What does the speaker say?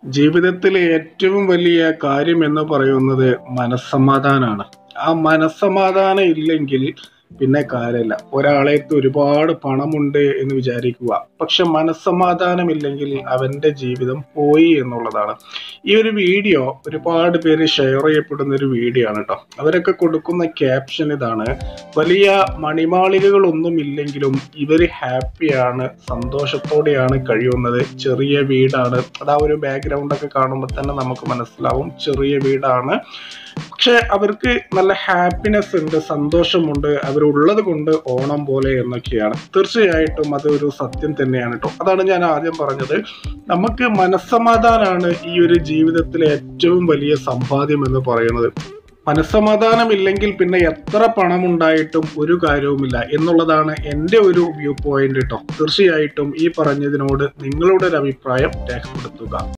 ജീവിതത്തിലെ ഏറ്റവും വലിയ കാര്യം എന്ന് പറയുന്നത് മനസ്സമാധാനാണ് ആ മനസ്സമാധാനം ഇല്ലെങ്കിൽ പിന്നെ കാര്യമില്ല ഒരാളെത്ത് ഒരുപാട് പണമുണ്ട് എന്ന് വിചാരിക്കുക പക്ഷെ മനസ്സമാധാനം ഇല്ലെങ്കിൽ അവന്റെ ജീവിതം പോയി എന്നുള്ളതാണ് ഈ ഒരു വീഡിയോ ഒരുപാട് പേര് ഷെയർ ചെയ്യപ്പെടുന്ന ഒരു വീഡിയോ ആണ് കേട്ടോ അവരൊക്കെ കൊടുക്കുന്ന ക്യാപ്ഷൻ ഇതാണ് വലിയ മണിമാളികകളൊന്നും ഇല്ലെങ്കിലും ഇവര് ഹാപ്പിയാണ് സന്തോഷത്തോടെയാണ് കഴിയുന്നത് ചെറിയ വീടാണ് അത് ആ ഒരു ബാക്ക്ഗ്രൗണ്ട് ഒക്കെ കാണുമ്പോൾ തന്നെ നമുക്ക് മനസ്സിലാവും ചെറിയ വീടാണ് പക്ഷെ അവർക്ക് നല്ല ഹാപ്പിനെസ് ഉണ്ട് സന്തോഷമുണ്ട് അവരുള്ളത് കൊണ്ട് ഓണം പോലെ എന്നൊക്കെയാണ് തീർച്ചയായിട്ടും അത് ഒരു സത്യം തന്നെയാണ് കേട്ടോ അതാണ് ഞാൻ ആദ്യം പറഞ്ഞത് നമുക്ക് മനസ്സമാധാനാണ് ഈ ഒരു ജീവിതത്തിലെ ഏറ്റവും വലിയ സമ്പാദ്യം എന്ന് പറയുന്നത് മനസ്സമാധാനം ഇല്ലെങ്കിൽ പിന്നെ എത്ര പണം ഉണ്ടായിട്ടും ഒരു കാര്യവുമില്ല എന്നുള്ളതാണ് എൻ്റെ ഒരു വ്യൂ പോയിന്റ് കേട്ടോ തീർച്ചയായിട്ടും ഈ പറഞ്ഞതിനോട് നിങ്ങളുടെ ഒരു അഭിപ്രായം രേഖപ്പെടുത്തുക